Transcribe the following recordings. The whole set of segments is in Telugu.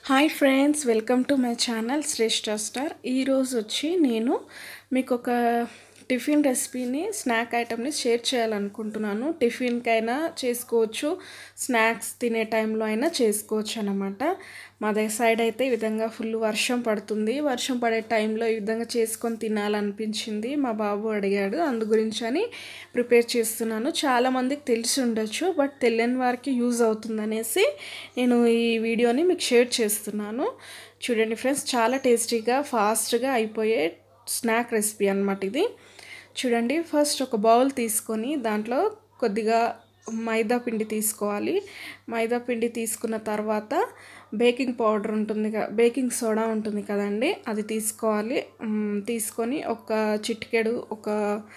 hi friends welcome to my channel Shreshta star ఈరోజు వచ్చి నేను మీకు ఒక టిఫిన్ రెసిపీని స్నాక్ ఐటమ్ని షేర్ చేయాలనుకుంటున్నాను టిఫిన్కైనా చేసుకోవచ్చు స్నాక్స్ తినే టైంలో అయినా చేసుకోవచ్చు అనమాట మా దగ్గర సైడ్ అయితే ఈ విధంగా ఫుల్ వర్షం పడుతుంది వర్షం పడే టైంలో ఈ విధంగా చేసుకొని తినాలనిపించింది మా బాబు అడిగాడు అందు గురించి అని ప్రిపేర్ చేస్తున్నాను చాలామందికి తెలిసి ఉండొచ్చు బట్ తెలియని వారికి యూజ్ అవుతుందనేసి నేను ఈ వీడియోని మీకు షేర్ చేస్తున్నాను చూడండి ఫ్రెండ్స్ చాలా టేస్టీగా ఫాస్ట్గా అయిపోయే స్నాక్ రెసిపీ అనమాట ఇది చూడండి ఫస్ట్ ఒక బౌల్ తీసుకొని దాంట్లో కొద్దిగా మైదా పిండి తీసుకోవాలి మైదా పిండి తీసుకున్న తర్వాత బేకింగ్ పౌడర్ ఉంటుంది కదా బేకింగ్ సోడా ఉంటుంది కదండి అది తీసుకోవాలి మ్, తీసుకొని ఒక చిటికెడు ఒక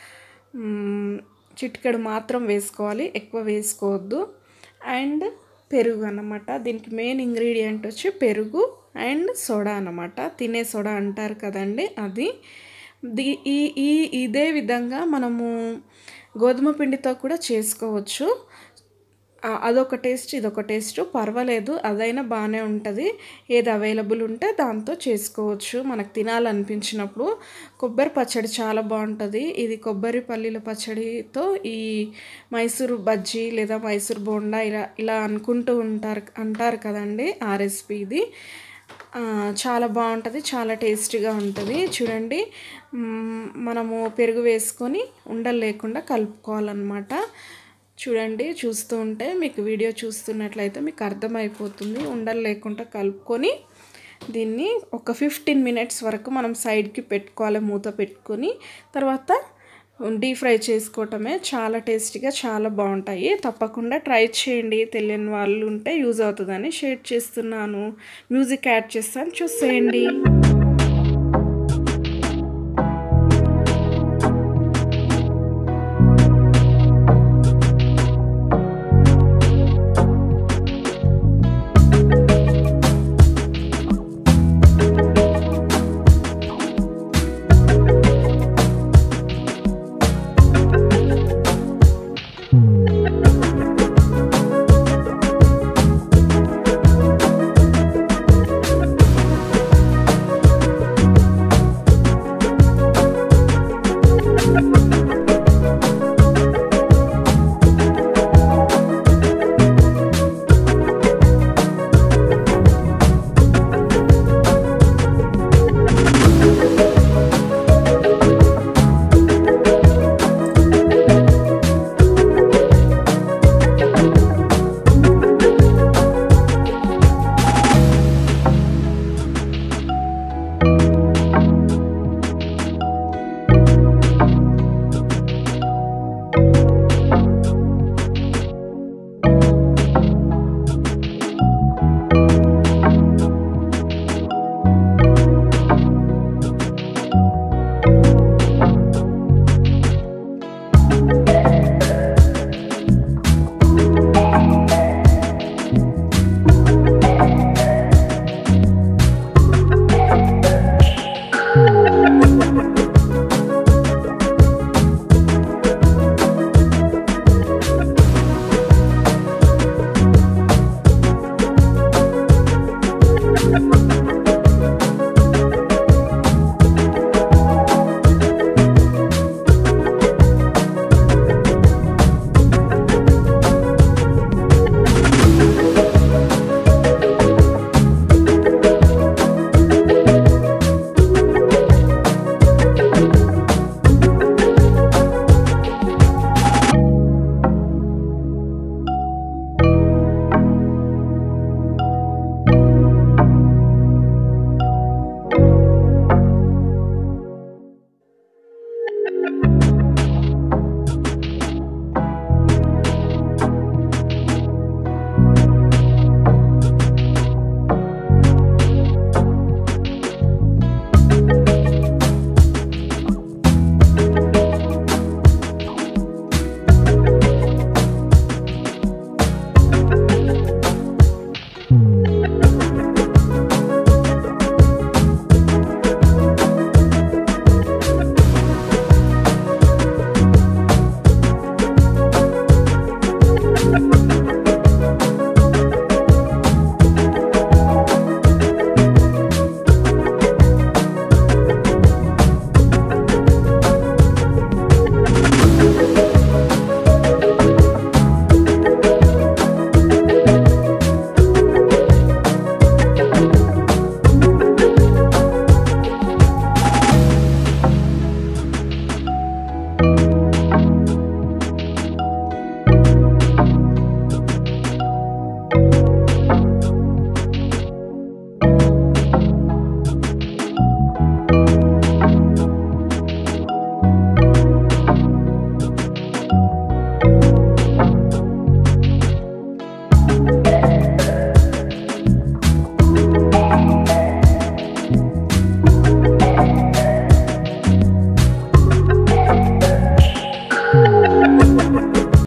మ్, చిటికెడు మాత్రం వేసుకోవాలి ఎక్కువ వేసుకోవద్దు అండ్ పెరుగు అన్నమాట దీనికి మెయిన్ ఇంగ్రీడియంట్ వచ్చి పెరుగు అండ్ సోడా అన్నమాట తినే సోడా అంటారు కదండి అది ది ఈ ఈ ఇదే విధంగా మనము గోధుమ పిండితో కూడా చేసుకోవచ్చు ఆ, అదొక టేస్ట్ ఇదొక టేస్ట్ పర్వాలేదు అదైనా బాగానే ఉంటుంది ఏది అవైలబుల్ ఉంటే దాంతో చేసుకోవచ్చు మనకు తినాలనిపించినప్పుడు కొబ్బరి పచ్చడి చాలా బాగుంటుంది ఇది కొబ్బరి పల్లీల పచ్చడితో ఈ మైసూరు బజ్జీ లేదా మైసూరు బోండా ఇలా ఇలా అనుకుంటూ ఉంటారు అంటారు కదండి ఆ రెసిపీ ఇది ఆ, చాలా బాగుంటుంది చాలా టేస్టీగా ఉంటుంది చూడండి మ్, మనము పెరుగు వేసుకొని ఉండలు లేకుండా కలుపుకోవాలన్నమాట చూడండి చూస్తూ ఉంటే మీకు వీడియో చూస్తున్నట్లయితే మీకు అర్థమైపోతుంది ఉండలు లేకుండా కలుపుకొని దీన్ని ఒక ఫిఫ్టీన్ మినిట్స్ వరకు మనం సైడ్కి పెట్టుకోవాలి మూత పెట్టుకొని తర్వాత డీప్ ఫ్రై చేసుకోవటమే చాలా టేస్టీగా చాలా బాగుంటాయి తప్పకుండా ట్రై చేయండి తెలియని వాళ్ళు ఉంటే యూజ్ అవుతుందని షేర్ చేస్తున్నాను మ్యూజిక్ యాడ్ చేస్తాను చూసేయండి